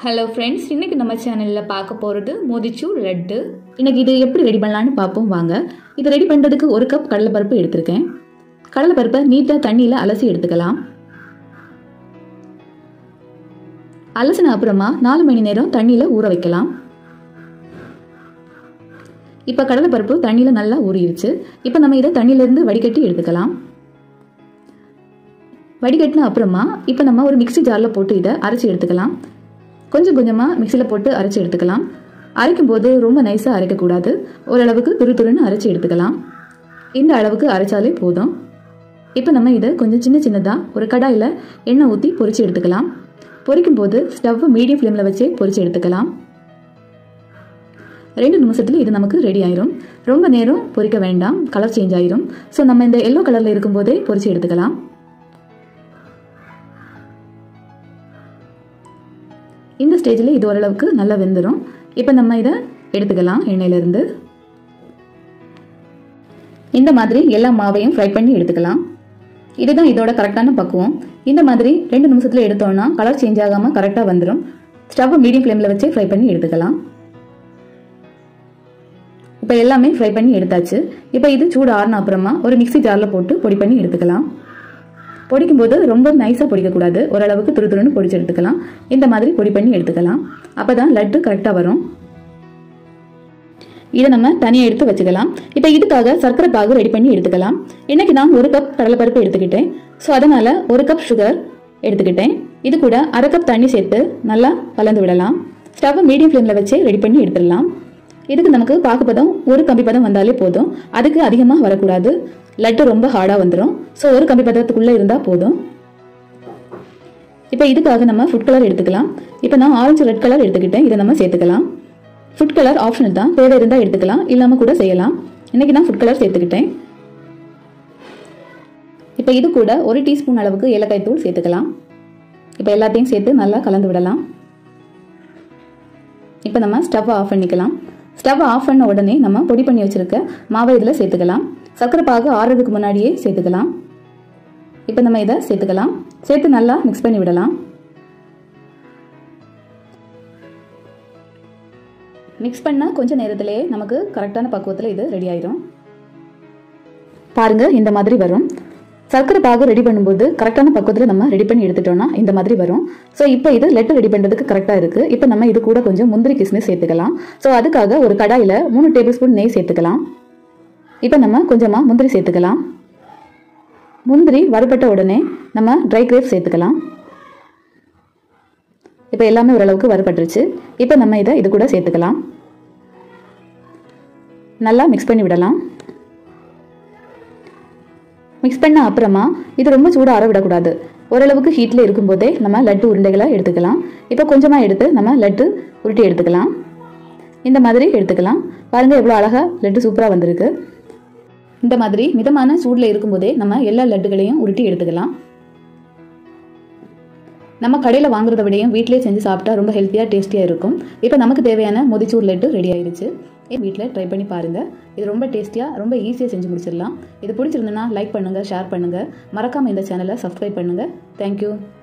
hello friends இன்னைக்கு நம்ம சேனலில் பார்க்க போகிறது மோதிச்சூர் லட்டு இன்னைக்கு இது எப்படி ரெடி பண்ணலான்னு பார்ப்போம் வாங்க இது ரெடி பண்ணுறதுக்கு ஒரு கப் கடலைப்பருப்பு எடுத்திருக்கேன் கடலைப்பருப்பை நீட்டாக தண்ணியில் அலசி எடுத்துக்கலாம் அலசின அப்புறமா நாலு மணி நேரம் தண்ணியில் ஊற வைக்கலாம் இப்போ கடலைப்பருப்பு தண்ணியில் நல்லா ஊறிடுச்சு இப்போ நம்ம இதை தண்ணியிலேருந்து வடிகட்டி எடுத்துக்கலாம் வடிகட்டின அப்புறமா இப்போ நம்ம ஒரு மிக்ஸி ஜாரில் போட்டு இதை அரைச்சி எடுத்துக்கலாம் கொஞ்சம் கொஞ்சமாக மிக்சியில் போட்டு அரைச்சி எடுத்துக்கலாம் அரைக்கும் போது ரொம்ப நைஸாக அரைக்கக்கூடாது ஓரளவுக்கு துரு துருன்னு அரைச்சி எடுத்துக்கலாம் இந்த அளவுக்கு அரைச்சாலே போதும் இப்போ நம்ம இதை கொஞ்சம் சின்ன சின்னதாக ஒரு கடாயில் எண்ணெய் ஊற்றி பொரிச்சு எடுத்துக்கலாம் பொரிக்கும் போது ஸ்டவ் மீடியம் ஃப்ளேமில் வச்சே பொரிச்சு எடுத்துக்கலாம் ரெண்டு நிமிஷத்தில் இது நமக்கு ரெடி ஆயிரும் ரொம்ப நேரம் பொரிக்க வேண்டாம் கலர் சேஞ்ச் ஆயிரும் ஸோ நம்ம இந்த எல்லோ கலரில் இருக்கும்போதே பொரிச்சு எடுத்துக்கலாம் இந்த ஸ்டேஜில் இது ஓரளவுக்கு நல்லா வெந்துடும் இப்போ நம்ம இதை எடுத்துக்கலாம் எண்ணெயிலேருந்து இந்த மாதிரி எல்லா மாவையும் ஃப்ரை பண்ணி எடுத்துக்கலாம் இதுதான் இதோட கரெக்டான பக்குவம் இந்த மாதிரி ரெண்டு நிமிஷத்தில் எடுத்தோம்னா கலர் சேஞ்ச் ஆகாமல் கரெக்டாக வந்துடும் ஸ்டவ் மீடியம் ஃப்ளேமில் வச்சு ஃப்ரை பண்ணி எடுத்துக்கலாம் இப்போ எல்லாமே ஃப்ரை பண்ணி எடுத்தாச்சு இப்போ இது சூடு ஆறின அப்புறமா ஒரு மிக்ஸி ஜாரில் போட்டு பொடி பண்ணி எடுத்துக்கலாம் பொடிக்கும் போது ரொம்ப நைஸாக பொடிக்கக்கூடாது ஓரளவுக்கு துரு துருன்னு பொடிச்சு எடுத்துக்கலாம் இந்த மாதிரி பொடி பண்ணி எடுத்துக்கலாம் அப்போ தான் லட்டு கரெக்டாக வரும் இதை நம்ம தனியாக எடுத்து வச்சுக்கலாம் இப்போ இதுக்காக சர்க்கரை பாகு ரெடி பண்ணி எடுத்துக்கலாம் இன்னைக்கு நான் ஒரு கப் கடலைப்பருப்பு எடுத்துக்கிட்டேன் ஸோ அதனால் ஒரு கப் சுகர் எடுத்துக்கிட்டேன் இது கூட அரை கப் தண்ணி சேர்த்து நல்லா கலந்து விடலாம் ஸ்டவ் மீடியம் ஃப்ளேமில் வச்சு ரெடி பண்ணி எடுத்துடலாம் இதுக்கு நமக்கு பாக்குப்பதம் ஒரு கம்பி பதம் வந்தாலே போதும் அதுக்கு அதிகமாக வரக்கூடாது லட்டு ரொம்ப ஹார்டாக வந்துடும் ஸோ ஒரு கம்பி பதத்துக்குள்ளே இருந்தால் போதும் இப்போ இதுக்காக நம்ம ஃபுட் கலர் எடுத்துக்கலாம் இப்போ நான் ஆரஞ்சு ரெட் கலர் எடுத்துக்கிட்டேன் இதை நம்ம சேர்த்துக்கலாம் ஃபுட் கலர் ஆப்ஷனல் தான் தேவை இருந்தால் எடுத்துக்கலாம் இல்லாமல் கூட செய்யலாம் இன்னைக்கு நான் ஃபுட் கலர் சேர்த்துக்கிட்டேன் இப்போ இது கூட ஒரு டீஸ்பூன் அளவுக்கு ஏலக்காய் தூள் சேர்த்துக்கலாம் இப்போ எல்லாத்தையும் சேர்த்து நல்லா கலந்து விடலாம் இப்போ நம்ம ஸ்டவ் ஆஃப் பண்ணிக்கலாம் ஸ்டவ் ஆஃப் பண்ண உடனே நம்ம பொடி பண்ணி வச்சிருக்க மாவை இதில் சேர்த்துக்கலாம் சர்க்கரை பாகு ஆறுறதுக்கு முன்னாடியே சேர்த்துக்கலாம் இப்போ நம்ம இதை சேர்த்துக்கலாம் சேர்த்து நல்லா மிக்ஸ் பண்ணி விடலாம் மிக்ஸ் பண்ணால் கொஞ்சம் நேரத்திலேயே நமக்கு கரெக்டான பக்குவத்தில் இது ரெடி ஆயிரும் பாருங்க இந்த மாதிரி வரும் சர்க்கரை பாகு ரெடி பண்ணும்போது கரெக்டான பக்குவத்தில் நம்ம ரெடி பண்ணி எடுத்துட்டோம்னா இந்த மாதிரி வரும் ஸோ இப்போ இது லெட்டு ரெடி பண்ணுறதுக்கு கரெக்டாக இருக்குது இப்போ நம்ம இது கூட கொஞ்சம் முந்திரி கிஸ்மிஸ் சேர்த்துக்கலாம் ஸோ அதுக்காக ஒரு கடாயில் மூணு டேபிள் ஸ்பூன் நெய் சேர்த்துக்கலாம் இப்போ நம்ம கொஞ்சமாக முந்திரி சேர்த்துக்கலாம் முந்திரி வறுபட்ட உடனே நம்ம ட்ரை கிரேப்ஸ் சேர்த்துக்கலாம் இப்போ எல்லாமே ஓரளவுக்கு வறுபட்டுருச்சு இப்போ நம்ம இதை இது கூட சேர்த்துக்கலாம் நல்லா மிக்ஸ் பண்ணி விடலாம் மிக்ஸ் பண்ண அப்புறமா இது ரொம்ப சூடாக ஆற விடக்கூடாது ஓரளவுக்கு ஹீட்டில் இருக்கும்போதே நம்ம லட்டு உருண்டைகளை எடுத்துக்கலாம் இப்போ கொஞ்சமாக எடுத்து நம்ம லட்டு உருட்டி எடுத்துக்கலாம் இந்த மாதிரி எடுத்துக்கலாம் பாருங்கள் எவ்வளோ அழகாக லட்டு சூப்பராக வந்திருக்கு இந்த மாதிரி மிதமான சூடில் இருக்கும்போதே நம்ம எல்லா லட்டுகளையும் உருட்டி எடுத்துக்கலாம் நம்ம கடையில் வாங்குறத விடையும் வீட்டிலே செஞ்சு சாப்பிட்டா ரொம்ப ஹெல்த்தியாக டேஸ்டியாக இருக்கும் இப்போ நமக்கு தேவையான மொதிச்சூர் லட்டு ரெடி ஆயிடுச்சு வீட்டில் ட்ரை பண்ணி பாருங்கள் இது ரொம்ப டேஸ்டியாக ரொம்ப ஈஸியாக செஞ்சு முடிச்சிடலாம் இது பிடிச்சிருந்ததுன்னா லைக் பண்ணுங்கள் ஷேர் பண்ணுங்கள் மறக்காமல் இந்த சேனலை சப்ஸ்கிரைப் பண்ணுங்கள் தேங்க்யூ